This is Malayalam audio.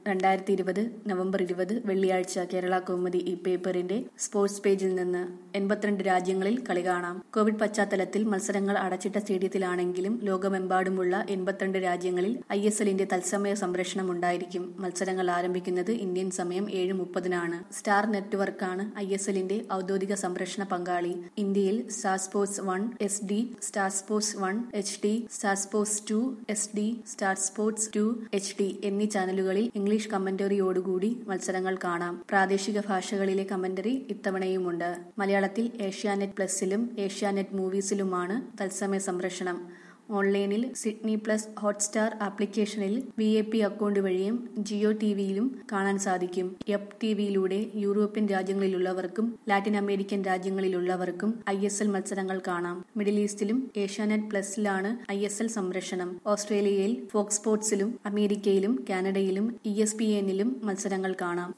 രണ്ടായിരത്തി ഇരുപത് നവംബർ ഇരുപത് വെള്ളിയാഴ്ച കേരള കൗമുദി ഈ പേപ്പറിന്റെ സ്പോർട്സ് പേജിൽ നിന്ന് എൺപത്തിരണ്ട് രാജ്യങ്ങളിൽ കളി കാണാം കോവിഡ് പശ്ചാത്തലത്തിൽ മത്സരങ്ങൾ അടച്ചിട്ട സ്റ്റേഡിയത്തിലാണെങ്കിലും ലോകമെമ്പാടുമുള്ള എൺപത്തിരണ്ട് രാജ്യങ്ങളിൽ ഐ എസ് എല്ലിന്റെ തത്സമയ സംപ്രേഷണം ഉണ്ടായിരിക്കും മത്സരങ്ങൾ ആരംഭിക്കുന്നത് ഇന്ത്യൻ സമയം ഏഴ് മുപ്പതിനാണ് സ്റ്റാർ നെറ്റ്വർക്കാണ് ഐ എസ് എല്ലിന്റെ ഔദ്യോഗിക സംപ്രേഷണ പങ്കാളി ഇന്ത്യയിൽ Star Sports one S D Star Sports one H D Star Sports two S D Star Sports two H D എന്നീ ചാനലുകളിൽ ഇംഗ്ലീഷ് കമന്ററിയോടുകൂടി മത്സരങ്ങൾ കാണാം പ്രാദേശിക ഭാഷകളിലെ കമന്ററി ഇത്തവണയുമുണ്ട് മലയാളത്തിൽ ഏഷ്യാനെറ്റ് പ്ലസിലും ഏഷ്യാനെറ്റ് മൂവീസിലുമാണ് തത്സമയ സംപ്രേഷണം ഓൺലൈനിൽ സിഡ്നി പ്ലസ് ഹോട്ട്സ്റ്റാർ ആപ്ലിക്കേഷനിൽ വി എ പി അക്കൗണ്ട് വഴിയും ജിയോ ടി വിയിലും കാണാൻ സാധിക്കും എഫ് ടി വിയിലൂടെ യൂറോപ്യൻ രാജ്യങ്ങളിലുള്ളവർക്കും ലാറ്റിൻ അമേരിക്കൻ രാജ്യങ്ങളിലുള്ളവർക്കും ഐ എസ് എൽ മത്സരങ്ങൾ കാണാം മിഡിൽ ഈസ്റ്റിലും ഏഷ്യാനെറ്റ് പ്ലസിലാണ് ഐ എസ് എൽ സംപ്രേഷണം ഓസ്ട്രേലിയയിൽ ഫോക്സ് സ്പോർട്സിലും അമേരിക്കയിലും കാനഡയിലും ഇ എസ് പി എന്നിലും മത്സരങ്ങൾ കാണാം